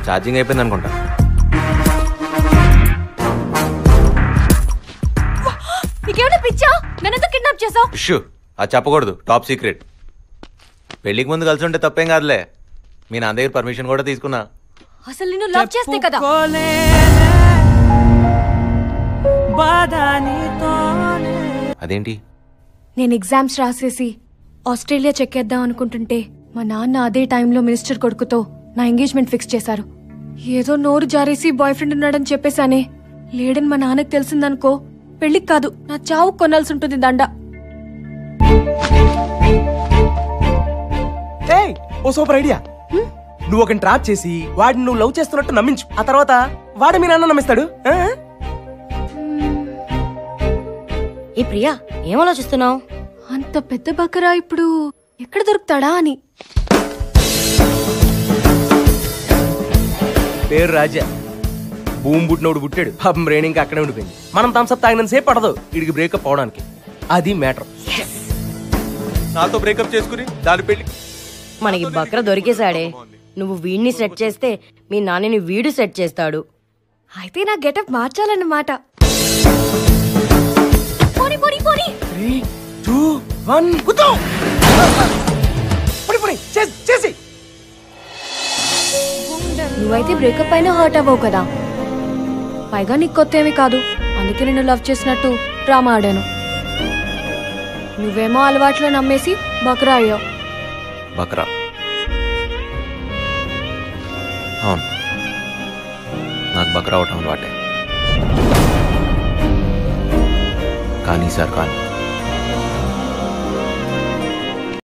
Charging అయిపోయింది అనుకుంటా నీకేమైనా పిచ్చా నన్నెందుకు కిడ్నాప్ చేసావు ఇష్యూ అది చెప్పకూడదు టాప్ సీక్రెట్ పెళ్ళికి ముందు కలిసి ఉంటే తప్పేం కాదులే మీ నాన్న దగ్గర పర్మిషన్ కూడా తీసుకున్నా అసలు నిన్ను లవ్ చేస్తే కదా అదేంటి నేను ఎగ్జామ్స్ రాసేసి ఆస్ట్రేలియా చెక్కేద్దాం అనుకుంటుంటే మా నాన్న అదే టైంలో మినిస్టర్ కొడుకుతో నా ఎంగేజ్మెంట్ ఫిక్స్ చేశారు ఏదో నోరు జారేసి బాయ్ ఫ్రెండ్ ఉన్నాడని చెప్పేశానే లేడని మా నాన్నకి తెలిసిందనుకో పెళ్లికి కాదు నా చావు కొనాల్సి ఉంటుంది దండ ఏయ్ ఓ సూపర్ ఐడియా నువ్వు ఒక ట్రాప్ చేసి వాడిని నువ్వు లవ్ చేస్తున్నట్టు నమ్మించు ఆ తర్వాత వాడు మీ నాన్న నమ్మిస్తాడు ఆ? ఏ ప్రియా ఏం ఆలోచిస్తున్నావు అంత పెద్ద బకరా ఇప్పుడు ఎక్కడ దొరుకుతాడా అని పేరు రాజా భూమి పుట్టినోడు పుట్టాడు పాపం బ్రెయిన్ ఇంకా అక్కడే ఉండిపోయింది మనం థమ్స్అప్ తాగినంత సేపు పడదు వీడికి బ్రేకప్ అవడానికి అది మ్యాటర్ నాతో బ్రేకప్ చేసుకుని దాని పెళ్లి మనకి బక్ర దొరికేశాడే నువ్వు వీడిని సెట్ చేస్తే మీ నాన్నని వీడు సెట్ చేస్తాడు అయితే నా గెటప్ మార్చాలన్నమాట పోనీ పోనీ పోనీ త్రీ టూ వన్ కూర్చో పడి పడి చేసి చేసి నువ్వైతే బ్రేకప్ అయినా హర్ట్ అవ్వవు కదా పైగా నీకు కొత్త ఏమీ కాదు అందుకే నేను లవ్ చేసినట్టు డ్రామా ఆడాను నువ్వేమో అలవాట్లో నమ్మేసి బకరా అయ్యావు బక్రా అవును నాకు బక్రా అవటం అలవాటే కానీ సార్ కానీ